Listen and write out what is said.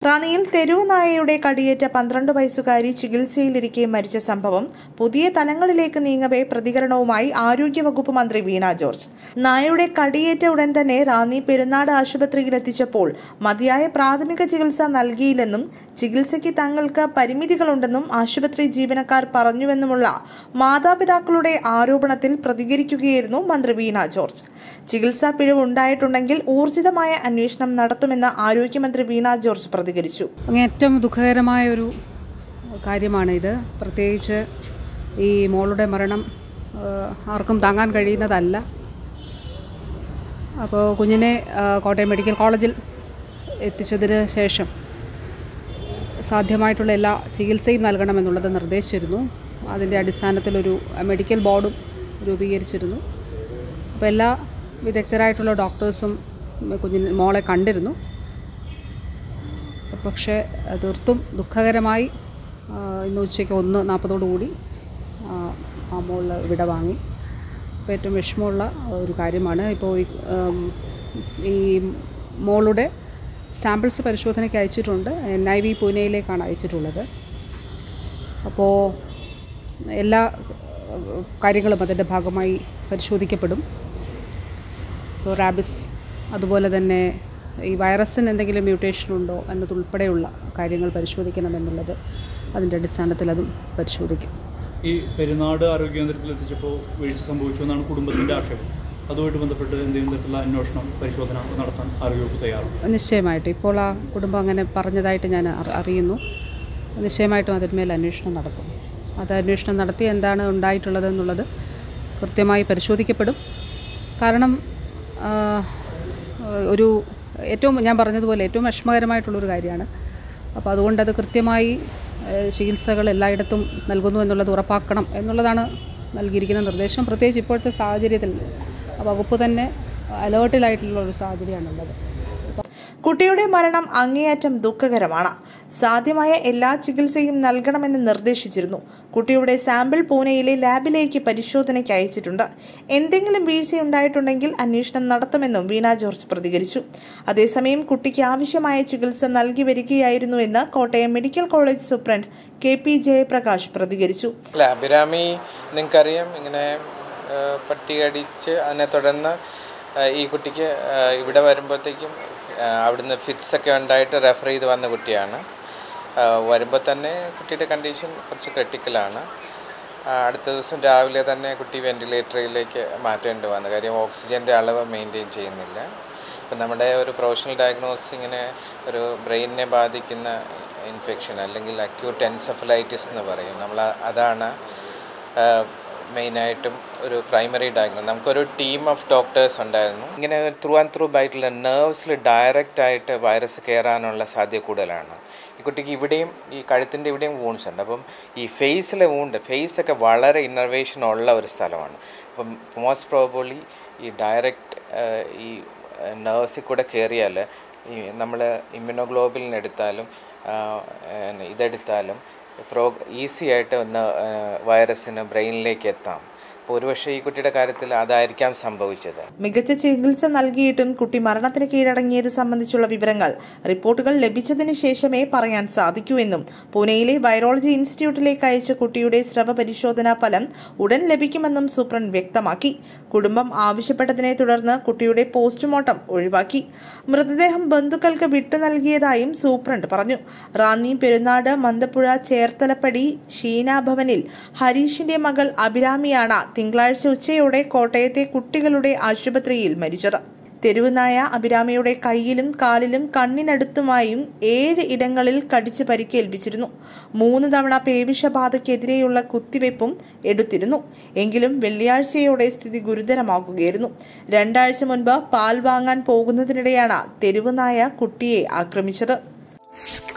റാന്നിയിൽ തെരുവ് നായയുടെ കടിയേറ്റ പന്ത്രണ്ട് വയസ്സുകാരി ചികിത്സയിലിരിക്കെ മരിച്ച സംഭവം പുതിയ തലങ്ങളിലേക്ക് നീങ്ങവേ പ്രതികരണവുമായി ആരോഗ്യവകുപ്പ് മന്ത്രി വീണ ജോർജ് നായയുടെ കടിയേറ്റ ഉടൻ തന്നെ റാന്നി പെരുന്നാട് ആശുപത്രിയിൽ എത്തിച്ചപ്പോൾ മതിയായ പ്രാഥമിക ചികിത്സ നൽകിയില്ലെന്നും ചികിത്സയ്ക്ക് തങ്ങൾക്ക് പരിമിതികളുണ്ടെന്നും ആശുപത്രി ജീവനക്കാർ പറഞ്ഞുവെന്നുമുള്ള മാതാപിതാക്കളുടെ ആരോപണത്തിൽ പ്രതികരിക്കുകയായിരുന്നു മന്ത്രി വീണ ജോർജ് ചികിത്സാ പിഴവ് ഉണ്ടായിട്ടുണ്ടെങ്കിൽ ഊർജിതമായ അന്വേഷണം നടത്തുമെന്ന് ആരോഗ്യമന്ത്രി വീണ ജോർജ് പ്രതികരിച്ചു അങ്ങേറ്റവും ദുഃഖകരമായ ഒരു കാര്യമാണിത് പ്രത്യേകിച്ച് ഈ മോളുടെ മരണം ആ, ആർക്കും താങ്ങാൻ കഴിയുന്നതല്ല അപ്പോൾ കുഞ്ഞിനെ ആ, കോട്ടയം മെഡിക്കൽ കോളേജിൽ എത്തിച്ചതിന് ശേഷം സാധ്യമായിട്ടുള്ള എല്ലാ ചികിത്സയും നൽകണമെന്നുള്ളത് നിർദ്ദേശിച്ചിരുന്നു അതിൻ്റെ അടിസ്ഥാനത്തിലൊരു മെഡിക്കൽ ബോർഡും രൂപീകരിച്ചിരുന്നു അപ്പോൾ എല്ലാ വിദഗ്ധരായിട്ടുള്ള ഡോക്ടേഴ്സും കുഞ്ഞിന് മോളെ കണ്ടിരുന്നു പക്ഷേ തീർത്തും ദുഃഖകരമായി ആ, ഇന്ന് ഉച്ചയ്ക്ക് ഒന്ന് നാൽപ്പതോടു കൂടി ആ, ആ മോൾ ഇവിടെ വാങ്ങി അപ്പോൾ ഏറ്റവും വിഷമമുള്ള ഒരു കാര്യമാണ് ഇപ്പോൾ ഈ, ഉം, ഈ മോളുടെ സാമ്പിൾസ് പരിശോധനയ്ക്ക് അയച്ചിട്ടുണ്ട് എൻ ഐ വി പൂനെയിലേക്കാണ് അയച്ചിട്ടുള്ളത് അപ്പോൾ എല്ലാ ഏഹ്, കാര്യങ്ങളും അതിൻ്റെ ഭാഗമായി പരിശോധിക്കപ്പെടും ഇപ്പോൾ റാബിസ് അതുപോലെ തന്നെ ഈ വൈറസിന് എന്തെങ്കിലും മ്യൂട്ടേഷൻ ഉണ്ടോ എന്നതുൾപ്പെടെയുള്ള കാര്യങ്ങൾ പരിശോധിക്കണമെന്നുള്ളത് അതിൻ്റെ അടിസ്ഥാനത്തിൽ അതും പരിശോധിക്കും ഈ പെരുന്നാട് ആരോഗ്യ കേന്ദ്രത്തിൽ എത്തിച്ചപ്പോൾ വീഴ്ച സംഭവിച്ചു എന്നാണ് കുടുംബത്തിൻ്റെ ആക്ഷേപം അതുമായിട്ട് ബന്ധപ്പെട്ട് എന്തെങ്കിലും തരത്തിലുള്ള അന്വേഷണം പരിശോധന നടത്താൻ ആരോഗ്യവകുപ്പ് തയ്യാറാണ് നിശ്ചയമായിട്ടും ഇപ്പോൾ ആ കുടുംബം അങ്ങനെ പറഞ്ഞതായിട്ട് ഞാൻ അറി- അറിയുന്നു നിശ്ചയമായിട്ടും അതിന്മേൽ അന്വേഷണം നടത്തും അത് അന്വേഷണം നടത്തി എന്താണ് ഉണ്ടായിട്ടുള്ളത് എന്നുള്ളത് കൃത്യമായി പരിശോധിക്കപ്പെടും കാരണം ആ, ഒരു ഏറ്റവും ഞാൻ പറഞ്ഞതുപോലെ ഏറ്റവും വിഷമകരമായിട്ടുള്ളൊരു കാര്യമാണ് അപ്പോൾ അതുകൊണ്ട് അത് കൃത്യമായി ഏഹ്, ചികിത്സകൾ എല്ലായിടത്തും നൽകുന്നു എന്നുള്ളത് ഉറപ്പാക്കണം എന്നുള്ളതാണ് നൽകിയിരിക്കുന്ന നിർദ്ദേശം പ്രത്യേകിച്ച് ഇപ്പോഴത്തെ സാഹചര്യത്തിൽ ആ വകുപ്പ് തന്നെ അലേർട്ടിലായിട്ടുള്ള ഒരു സാഹചര്യമാണുള്ളത് കുട്ടിയുടെ മരണം അങ്ങേയറ്റം ദുഃഖകരമാണ് സാധ്യമായ എല്ലാ ചികിത്സയും നൽകണമെന്ന് നിർദ്ദേശിച്ചിരുന്നു കുട്ടിയുടെ സാമ്പിൾ പൂനെയിലെ ലാബിലേക്ക് പരിശോധനയ്ക്ക് അയച്ചിട്ടുണ്ട് എന്തെങ്കിലും വീഴ്ചയുണ്ടായിട്ടുണ്ടെങ്കിൽ അന്വേഷണം നടത്തുമെന്നും വീണ ജോർജ് പ്രതികരിച്ചു അതേസമയം കുട്ടിക്ക് ആവശ്യമായ ചികിത്സ നൽകി വരികയായിരുന്നുവെന്ന് Kottayam medical college superintendent K P Jayaprakash പ്രതികരിച്ചു അല്ല അഭിരാമി നിങ്ങൾക്കറിയാം ഇങ്ങനെ ആ, പട്ടി കടിച്ച് അതിനെ തുടർന്ന് ആ, ഈ കുട്ടിക്ക് ആ, ഇവിടെ വരുമ്പോഴത്തേക്കും ആ, അവിടുന്ന് ഫിറ്റ്സ് ഒക്കെ ഉണ്ടായിട്ട് റെഫർ ചെയ്ത് വന്ന കുട്ടിയാണ് ആ, വരുമ്പോൾ തന്നെ കുട്ടിയുടെ കണ്ടീഷൻ കുറച്ച് ക്രിട്ടിക്കലാണ് അടുത്ത ദിവസം രാവിലെ തന്നെ കുട്ടി വെൻറ്റിലേറ്ററിലേക്ക് മാറ്റേണ്ടി വന്നു കാര്യം ഓക്സിജൻ്റെ അളവ് മെയിൻറ്റെയിൻ ചെയ്യുന്നില്ല ഇപ്പം നമ്മുടെ ഒരു പ്രൊഫഷണൽ ഡയഗ്നോസിങ്ങിന് ഒരു ബ്രെയിനിനെ ബാധിക്കുന്ന ഇൻഫെക്ഷൻ അല്ലെങ്കിൽ അക്യൂട്ട് എൻസഫലൈറ്റിസ് എന്ന് പറയും നമ്മൾ അതാണ് മെയിനായിട്ടും ഒരു പ്രൈമറി ഡയഗ്നോസ് നമുക്കൊരു ടീം ഓഫ് ഡോക്ടേഴ്സ് ഉണ്ടായിരുന്നു ഇങ്ങനെ ത്രൂ ആൻഡ് ത്രൂ ആയിട്ടുള്ള നെർവ്സിൽ ഡയറക്റ്റ് ആയിട്ട് വൈറസ് കയറാനുള്ള സാധ്യത കൂടുതലാണ് ഈ കുട്ടിക്ക് ഇവിടെയും ഈ കഴുത്തിൻ്റെ ഇവിടെയും വൂൺസ് ഉണ്ട് അപ്പം ഈ ഫേസിലെ വൂണ്ട് ഫേസൊക്കെ വളരെ ഇന്നർവേഷൻ ഉള്ള ഒരു സ്ഥലമാണ് അപ്പം മോസ്റ്റ് പ്രോബബ്ലി ഈ ഡയറക്റ്റ് ഈ നേഴ്സിൽ കൂടെ കയറിയാൽ ഈ നമ്മൾ ഇമ്മ്യൂണോഗ്ലോബിലിന് എടുത്താലും ആ, പിന്നെ ഇതെടുത്താലും പ്രോ ഈസി ആയിട്ട് ഒന്ന് വൈറസിന് ബ്രെയിനിലേക്ക് എത്താം അപ്പോൾ ഒരുപക്ഷെ ഈ കുട്ടിയുടെ കാര്യത്തിൽ അതായിരിക്കാം സംഭവിച്ചത് മികച്ച ചികിത്സ നൽകിയിട്ടും കുട്ടി മരണത്തിന് കീഴടങ്ങിയത് സംബന്ധിച്ചുള്ള വിവരങ്ങൾ റിപ്പോർട്ടുകൾ ലഭിച്ചതിന് ശേഷമേ പറയാൻ സാധിക്കൂ എന്നും പൂനെയിലെ വൈറോളജി ഇൻസ്റ്റിറ്റ്യൂട്ടിലേക്ക് അയച്ച കുട്ടിയുടെ സ്രവ പരിശോധനാ ഫലം ഉടൻ ലഭിക്കുമെന്നും സൂപ്രണ്ട് വ്യക്തമാക്കി കുടുംബം ആവശ്യപ്പെട്ടതിനെ തുടർന്ന് കുട്ടിയുടെ പോസ്റ്റ്മോർട്ടം ഒഴിവാക്കി മൃതദേഹം ബന്ധുക്കൾക്ക് വിട്ടു നൽകിയതായും സൂപ്രണ്ട് പറഞ്ഞു റാന്നി പെരുന്നാട് മന്തപ്പുഴ ചേർത്തലപ്പടി ഷീന ഭവനിൽ ഹരീഷിന്റെ മകൾ അഭിരാമിയാണ് തിങ്കളാഴ്ച ഉച്ചയോടെ കോട്ടയത്തെ കുട്ടികളുടെ ആശുപത്രിയിൽ മരിച്ചത് തെരുവുനായ അഭിരാമിയുടെ കൈയിലും കാലിലും കണ്ണിനടുത്തുമായും ഏഴ് ഇടങ്ങളിൽ കടിച്ച് പരിക്കേൽപ്പിച്ചിരുന്നു മൂന്ന് തവണ പേവിഷബാധയ്ക്കെതിരെയുള്ള കുത്തിവയ്പും എടുത്തിരുന്നു എങ്കിലും വെള്ളിയാഴ്ചയോടെ സ്ഥിതി ഗുരുതരമാകുകയായിരുന്നു രണ്ടാഴ്ച മുൻപ് പാൽ വാങ്ങാൻ പോകുന്നതിനിടെയാണ് തെരുവുനായ കുട്ടിയെ ആക്രമിച്ചത്